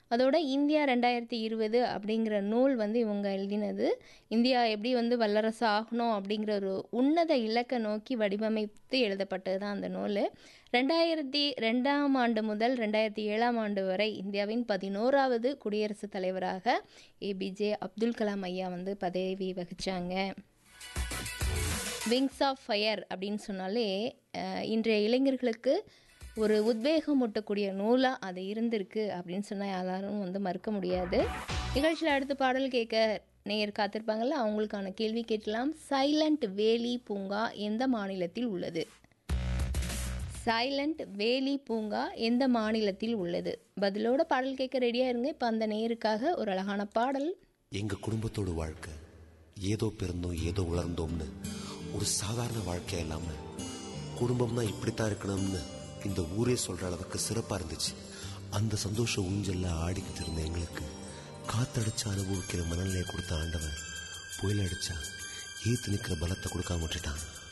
அதோட இந்தியா ரெண்டாயிரத்தி இருபது அப்படிங்கிற நூல் வந்து இவங்க எழுதினது இந்தியா எப்படி வந்து வல்லரசு ஆகணும் அப்படிங்கிற ஒரு உன்னத இலக்கை நோக்கி வடிவமைத்து எழுதப்பட்டது தான் அந்த நூல் ரெண்டாயிரத்தி ரெண்டாம் ஆண்டு முதல் ரெண்டாயிரத்தி ஏழாம் ஆண்டு வரை இந்தியாவின் பதினோராவது குடியரசுத் தலைவராக ஏபிஜே அப்துல் கலாம் ஐயா வந்து பதவி வகிச்சாங்க விங்ஸ் ஆஃப் ஃபயர் அப்படின்னு சொன்னாலே அஹ், இன்றைய இளைஞர்களுக்கு ஒரு உத்வேகம் ஊட்டக்கூடிய நூலாக அது இருந்திருக்கு அப்படின்னு சொன்னால் யாரும் வந்து மறுக்க முடியாது நிகழ்ச்சியில் அடுத்த பாடல் கேட்க நேயர் காத்திருப்பாங்கல்ல அவங்களுக்கான கேள்வி கேட்கலாம் சைலண்ட் வேலி பூங்கா எந்த மாநிலத்தில் உள்ளது சைலண்ட் வேலி பூங்கா எந்த மாநிலத்தில் உள்ளது பதிலோட பாடல் கேட்க ரெடியாக இருங்க இப்போ அந்த நேயருக்காக ஒரு அழகான பாடல் எங்க குடும்பத்தோட வாழ்க்கை ஏதோ பிறந்தோம் ஏதோ வளர்ந்தோம்னு ஒரு சாதாரண வாழ்க்கையா இல்லாம குடும்பம்னா இப்படித்தான் இருக்கணும்னு இந்த ஊரே சொல்ற அளவுக்கு சிறப்பா இருந்துச்சு அந்த சந்தோஷ ஊஞ்சல்ல ஆடிக்கிட்டு இருந்த எங்களுக்கு காத்தடிச்சு அனுபவிக்கிற மனநிலையை கொடுத்த ஆண்டவன் புயல் அடிச்சா ஏத்து நிக்கிற பலத்தை கொடுக்காம விட்டுட்டான்